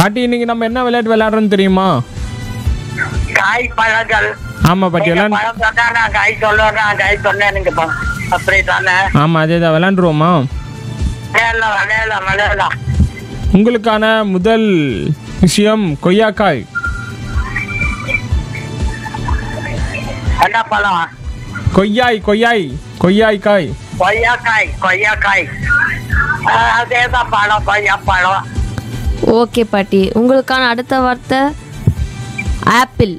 பாட்டி இன்னைக்கு நம்ம என்ன விளையாட்டு விளையாடுறோம்னு தெரியுமா காய் பழங்கள் ஆமா பாட்டி நீங்க விளையாண்டு பழம் சொன்னா நான் காய் சொல்லுவேன் நான் காய் சொன்னேன் நீங்க ப- அப்படி தானே ஆமா அதே தான் விளையாண்டுருவோமா விளையாடலாம் விளையாடலாம் விளையாடலாம் உங்களுக்கான முதல் விஷயம் கொய்யாக்காய் என்ன பழம் கொய்யாய் கொய்யாய் கொய்யாய்க்காய் கொய்யாக்காய் கொய்யாக்காய் ஆஹ் அதேதான் பழம் கொய்யா பழம் ஓகே பாட்டி உங்களுக்கான அடுத்த வார்த்தை ஆப்பிள்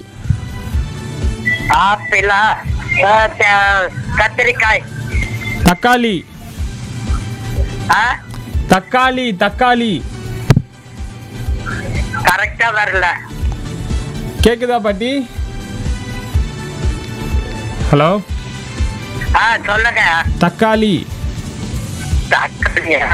ஆப்பிளா ஆஹ் தே- கத்திரிக்காய் தக்காளி ஆ தக்காளி தக்காளி கரெக்டா வரல கேக்குதா பாட்டி ஹலோ ஆ சொல்லுங்க தக்காளி தக்காளியா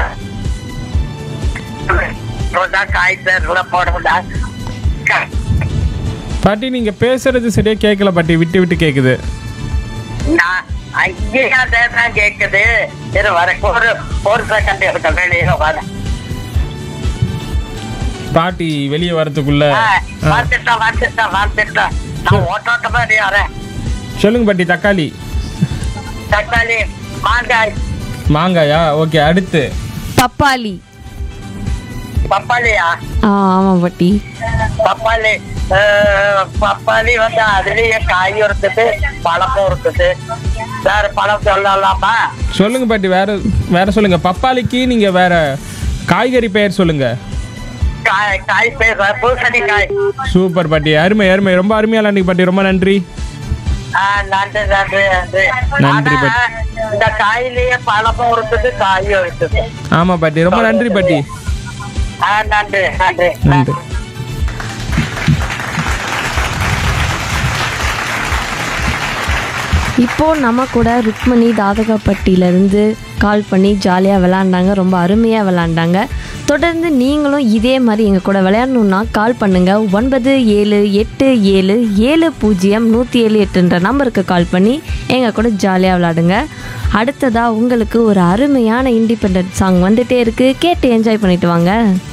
இப்போதான் காய் பேர்ல போடுறதா க- பாட்டி நீங்க பேசுறது சரியா கேட்கல பாட்டி விட்டு விட்டு கேக்குது நான் ஐயா தான் கேக்குது இரு வர ஒரு ஒரு செகண்ட் இருக்க வெளியே வர பாட்டி வெளியே வரதுக்குள்ள ஆ, வந்துட்டேன் வந்துட்டேன் வந்துட்டேன் நான் ஓட்டோட்டமா வரேன் சொல்லுங்க பாட்டி தக்காளி தக்காளி மாங்காய் மாங்காயா ஓகே அடுத்து பப்பாளி பப்பாளியா ஆ ஆமாம் பாட்டி பப்பாளி அஹ், பப்பாளி வந்து அதுலயே காய் இருக்குது பழமும் இருக்குது வேற பழம் சொல்லலாமா சொல்லுங்க பாட்டி வேற வேற சொல்லுங்க பப்பாளிக்கு நீங்க வேற காய்கறி பெயர் சொல்லுங்க காய் காய் பேர் பூசணிக்காய் சூப்பர் பாட்டி அருமை அருமை ரொம்ப அருமையா விளையாண்டு பாட்டி ரொம்ப நன்றி ஆஹ், நன்றி நன்றி நன்றி நன்றி, ஆனா, இந்த காயிலேயே பழமும் இருக்குது காயும் இருக்குது ஆமா பாட்டி ரொம்ப நன்றி பாட்டி ஆஹ், நன்றி நன்றி நன்றி இப்போ நம்ம கூட ருக்மணி தாதகப்பட்டியிலேருந்து கால் பண்ணி ஜாலியாக விளாண்டாங்க ரொம்ப அருமையாக விளாண்டாங்க தொடர்ந்து நீங்களும் இதே மாதிரி எங்கள் கூட விளையாடணுன்னா கால் பண்ணுங்கள் ஒன்பது ஏழு எட்டு ஏழு ஏழு பூஜ்ஜியம் நூற்றி ஏழு எட்டுன்ற நம்பருக்கு கால் பண்ணி எங்கள் கூட ஜாலியாக விளாடுங்க அடுத்ததாக உங்களுக்கு ஒரு அருமையான இண்டிபெண்ட் சாங் வந்துட்டே இருக்குது கேட்டு என்ஜாய் பண்ணிட்டு வாங்க